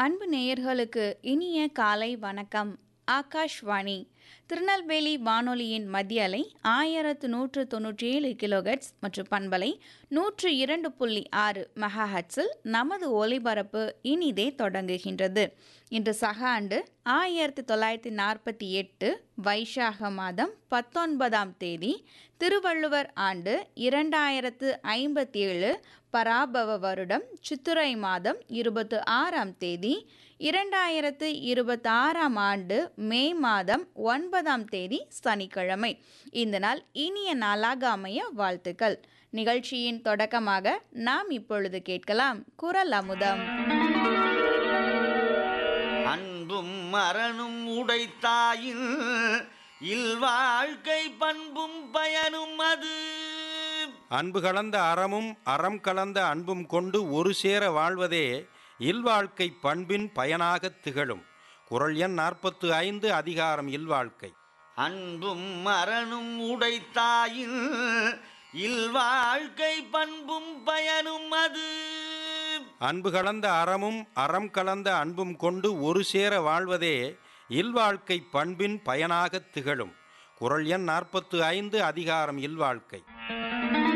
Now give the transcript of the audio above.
அன்பு நேயர்களுக்கு இனிய காலை வணக்கம் ஆகாஷ்வாணி திருநெல்வேலி வானொலியின் மத்திய அலை ஆயிரத்து நூற்று தொன்னூற்றி ஏழு கிலோகட்ஸ் மற்றும் பண்பலை நூற்று இரண்டு புள்ளி ஆறு மெகாஹட்ஸில் நமது ஒலிபரப்பு இனிதே தொடங்குகின்றது இன்று சக ஆண்டு ஆயிரத்தி தொள்ளாயிரத்தி நாற்பத்தி எட்டு வைசாக மாதம் பத்தொன்பதாம் தேதி திருவள்ளுவர் ஆண்டு இரண்டாயிரத்து ஐம்பத்தி ஏழு பராபவ வருடம் சித்திரை மாதம் இருபத்து ஆறாம் தேதி இரண்டாயிரத்து இருபத்தி ஆறாம் ஆண்டு மே மாதம் ஒன்பதாம் தேதி சனிக்கிழமை இந்த நாள் இனிய நாளாக அமைய வாழ்த்துக்கள் நிகழ்ச்சியின் தொடக்கமாக நாம் இப்பொழுது கேட்கலாம் குரல் அமுதம் அன்பும் மரணும் உடைத்தாயின் இல்வாழ்க்கை பண்பும் பயனும் அது அன்பு கலந்த அறமும் அறம் கலந்த அன்பும் கொண்டு ஒரு சேர வாழ்வதே இல்வாழ்க்கை பண்பின் பயனாகத் திகழும் குரல் எண் நாற்பத்து ஐந்து அதிகாரம் இல்வாழ்க்கை அன்பும் மரணும் உடைத்தாயின் இல்வாழ்க்கை பண்பும் பயனும் அது அன்பு கலந்த அறமும் அறம் கலந்த அன்பும் கொண்டு ஒரு சேர வாழ்வதே இல்வாழ்க்கை பண்பின் பயனாகத் திகழும் குரல் எண் நாற்பத்து ஐந்து அதிகாரம் இல்வாழ்க்கை